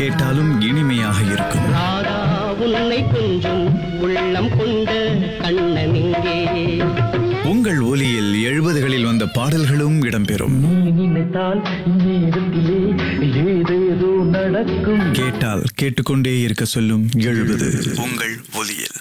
கேட்டாலும் இனிமையாக இருக்கும் ராதா உன்னை கொஞ்சம் உள்ளம் கொண்ட கண்ணன் இங்கே உங்கள் ஒலியில் எழுபதுகளில் வந்த பாடல்களும் இடம்பெறும் நீ நினைத்தால் நேரத்திலே ஏதேதோ நடக்கும் கேட்டால் கேட்டுக்கொண்டே இருக்க சொல்லும் எழுபது உங்கள் ஒலியில்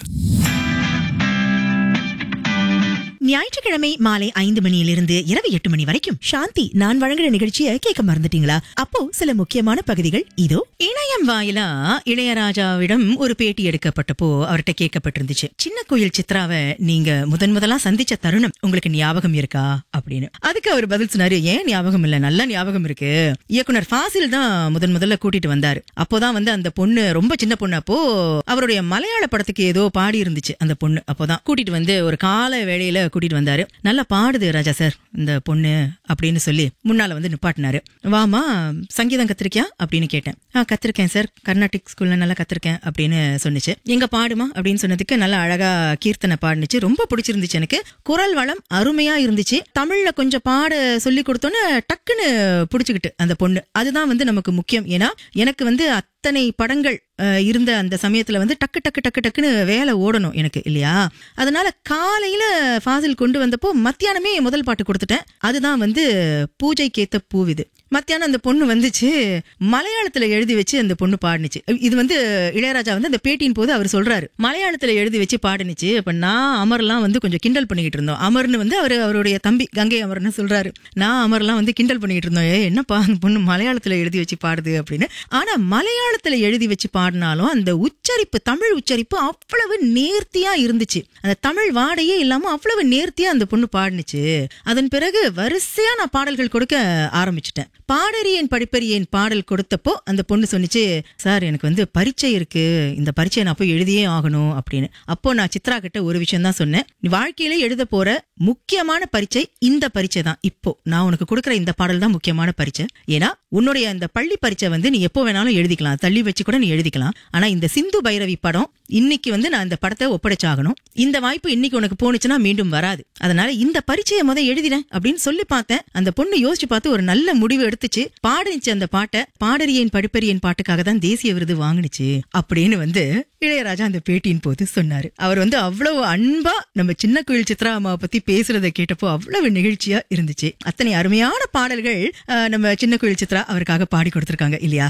ஞாயிற்றுக்கிழமை மாலை ஐந்து மணியிலிருந்து இரவு எட்டு மணி வரைக்கும் சாந்தி நான் வழங்குற நிகழ்ச்சியை கேட்க மறந்துட்டீங்களா அப்போ சில முக்கியமான பகுதிகள் இதோ இணையம் வாயிலா இளையராஜாவிடம் ஒரு பேட்டி எடுக்கப்பட்டப்போ அவர்கிட்ட கேட்கப்பட்டிருந்துச்சு சின்ன கோயில் சித்ராவை நீங்க முதன் முதலா சந்திச்ச தருணம் உங்களுக்கு ஞாபகம் இருக்கா அப்படின்னு அதுக்கு அவர் பதில் சொன்னாரு ஏன் ஞாபகம் இல்ல நல்ல ஞாபகம் இருக்கு இயக்குனர் ஃபாசில் தான் முதன் முதல்ல கூட்டிட்டு வந்தாரு அப்போதான் வந்து அந்த பொண்ணு ரொம்ப சின்ன பொண்ணு அப்போ அவருடைய மலையாள படத்துக்கு ஏதோ பாடி இருந்துச்சு அந்த பொண்ணு அப்போதான் கூட்டிட்டு வந்து ஒரு கால வேளையில கூட்டிட்டு வந்தாரு நல்லா பாடுது ராஜா சார் இந்த பொண்ணு அப்படின்னு சொல்லி முன்னால வந்து நிப்பாட்டினாரு வாமா சங்கீதம் கத்திருக்கியா அப்படின்னு கேட்டேன் ஆ கத்திருக்கேன் சார் கர்நாடிக் ஸ்கூல்ல நல்லா கத்திருக்கேன் அப்படின்னு சொன்னுச்சு எங்க பாடுமா அப்படின்னு சொன்னதுக்கு நல்லா அழகா கீர்த்தனை பாடுனுச்சு ரொம்ப பிடிச்சிருந்துச்சு எனக்கு குரல் வளம் அருமையா இருந்துச்சு தமிழ்ல கொஞ்சம் பாட சொல்லி கொடுத்தோன்னே டக்குன்னு பிடிச்சுக்கிட்டு அந்த பொண்ணு அதுதான் வந்து நமக்கு முக்கியம் ஏன்னா எனக்கு வந்து அத்தனை படங்கள் அஹ், இருந்த அந்த சமயத்துல வந்து டக்கு டக்கு டக்கு டக்குன்னு வேலை ஓடணும் எனக்கு இல்லையா அதனால காலையில ஃபாசில் கொண்டு வந்தப்போ மத்தியானமே முதல் பாட்டு கொடுத்துட்டேன் அதுதான் வந்து பூஜைக்கேத்த பூவிது மத்தியானம் அந்த பொண்ணு வந்துச்சு மலையாளத்துல எழுதி வச்சு அந்த பொண்ணு பாடுனுச்சு இது வந்து இளையராஜா வந்து அந்த பேட்டியின் போது அவர் சொல்றாரு மலையாளத்துல எழுதி வச்சு பாடுனுச்சு அப்ப நான் அமர்லாம் வந்து கொஞ்சம் கிண்டல் பண்ணிக்கிட்டு இருந்தோம் அமர்னு வந்து அவர் அவருடைய தம்பி கங்கை அமர்னு சொல்றாரு நான் அமர்லாம் வந்து கிண்டல் பண்ணிக்கிட்டு இருந்தோம் ஏ என்னப்பா அந்த பொண்ணு மலையாளத்துல எழுதி வச்சு பாடுது அப்படின்னு ஆனா மலையாளத்துல எழுதி வச்சு பாடினாலும் அந்த உச்சரிப்பு தமிழ் உச்சரிப்பு அவ்வளவு நேர்த்தியா இருந்துச்சு அந்த தமிழ் வாடையே இல்லாம அவ்வளவு நேர்த்தியா அந்த பொண்ணு பாடுனுச்சு அதன் பிறகு வரிசையா நான் பாடல்கள் கொடுக்க ஆரம்பிச்சிட்டேன் பாடறியேன் படிப்பறியேன் பாடல் கொடுத்தப்போ அந்த பொண்ணு சொன்னிச்சு சார் எனக்கு வந்து பரீட்சை இருக்கு இந்த பரீட்சையை நான் போய் எழுதியே ஆகணும் அப்படின்னு அப்போ நான் சித்ரா கிட்ட ஒரு விஷயம் தான் சொன்னேன் நீ வாழ்க்கையில எழுத போற முக்கியமான பரீட்சை இந்த பரீட்சை தான் இப்போ நான் உனக்கு கொடுக்குற இந்த பாடல் தான் முக்கியமான பரீட்சை ஏன்னா உன்னுடைய அந்த பள்ளி பரீட்சை வந்து நீ எப்போ வேணாலும் எழுதிக்கலாம் தள்ளி வச்சு கூட நீ எழுதிக்கலாம் ஆனா இந்த சிந்து பைரவி படம் இன்னைக்கு வந்து நான் இந்த படத்தை ஒப்படைச்சாகணும் இந்த வாய்ப்பு இன்னைக்கு உனக்கு போனுச்சுன்னா மீண்டும் வராது அதனால இந்த பரீட்சையை முத எழுதினேன் அப்படின்னு சொல்லி பார்த்தேன் அந்த பொண்ணு யோசிச்சு பார்த்து ஒரு நல்ல முடிவு எடுத்துச்சு பாடுனுச்சு அந்த பாட்டை பாடறியேன் படிப்பறியேன் பாட்டுக்காக தான் தேசிய விருது வாங்குனுச்சு அப்படின்னு வந்து இளையராஜா அந்த பேட்டியின் போது சொன்னாரு அவர் வந்து அவ்வளவு அன்பா நம்ம சின்ன கோயில் சித்ரா அம்மாவை பத்தி பேசுறதை கேட்டப்போ அவ்வளவு நிகழ்ச்சியா இருந்துச்சு அத்தனை அருமையான பாடல்கள் அஹ், நம்ம சின்ன கோயில் சித்ரா அவருக்காக பாடி கொடுத்திருக்காங்க இல்லையா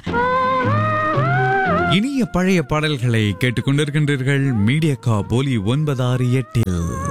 இனிய பழைய பாடல்களை கேட்டுக்கொண்டிருக்கின்றீர்கள் மீடியா கா போலி ஒன்பதாறு எட்டில்